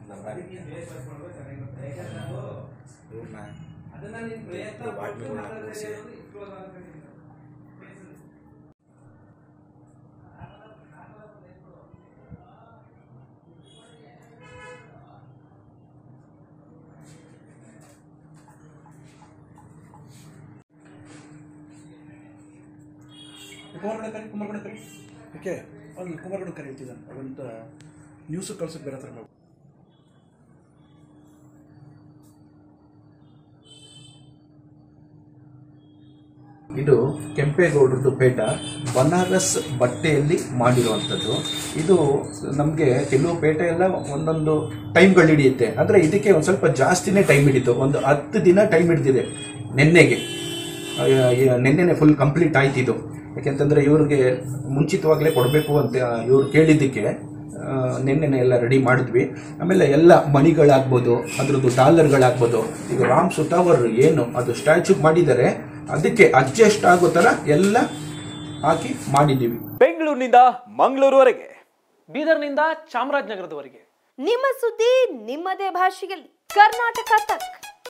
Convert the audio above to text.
ಇವ್ರನ್ನ ಇಬ್ರು ಬಾಟ್ಲಿಗಳ್ನ ಕೂರಿಸಿ ಕುಮಾರಗೌಡ ಕರಿ ಕುಮಾರಗೌಡ ಕರಿ ಓಕೆ ಅಲ್ಲಿ ಕುಮಾರಗೌಡ ಕರಿ ಹೇಳ್ತಿದ್ದಾನೆ ಅವಂತ ನ್ಯೂಸ್ ಕಳ್ಸಕ್ಕೆ ಬೇರೆ ಥರ ನಾವು ಇದು ಕೆಂಪೇಗೌಡರದ್ದು ಪೇಟ ಬನಾರಸ್ ಬಟ್ಟೆಯಲ್ಲಿ ಮಾಡಿರುವಂಥದ್ದು ಇದು ನಮಗೆ ಕೆಲವು ಪೇಟೆ ಎಲ್ಲ ಒಂದೊಂದು ಟೈಮ್ಗಳು ಹಿಡಿಯುತ್ತೆ ಆದರೆ ಇದಕ್ಕೆ ಒಂದು ಸ್ವಲ್ಪ ಜಾಸ್ತಿನೇ ಟೈಮ್ ಹಿಡಿತು ಒಂದು ಹತ್ತು ದಿನ ಟೈಮ್ ಹಿಡಿದಿದೆ ನಿನ್ನೆಗೆ ನಿನ್ನೆನೆ ಫುಲ್ ಕಂಪ್ಲೀಟ್ ಆಯ್ತು ಇದು ಯಾಕೆಂತಂದ್ರೆ ಇವ್ರಿಗೆ ಮುಂಚಿತವಾಗಲೇ ಕೊಡಬೇಕು ಅಂತ ಇವ್ರು ಕೇಳಿದ್ದಕ್ಕೆ ಆ, ನಿನ್ನೆನೆ ಎಲ್ಲ ರೆಡಿ ಮಾಡಿದ್ವಿ ಆಮೇಲೆ ಎಲ್ಲ ಮಣಿಗಳಾಗ್ಬೋದು ಅದ್ರದ್ದು ಡಾಲರ್ಗಳಾಗ್ಬೋದು ಈಗ ರಾಮ್ ಸುತಾವರ್ ಏನು ಅದು ಸ್ಟ್ಯಾಚ್ಯೂ ಮಾಡಿದ್ದಾರೆ ಅದಕ್ಕೆ ಅಡ್ಜಸ್ಟ್ ಆಗೋ ಥರ ಎಲ್ಲ ಹಾಕಿ ಮಾಡಿದ್ದೀವಿ ಬೆಂಗಳೂರಿನಿಂದ ಮಂಗಳೂರುವರೆಗೆ ಬೀದರ್ನಿಂದ ಚಾಮರಾಜನಗರದವರೆಗೆ ನಿಮ್ಮ ಸುದ್ದಿ ನಿಮ್ಮದೇ ಭಾಷೆಯಲ್ಲಿ ಕರ್ನಾಟಕ ತಕ್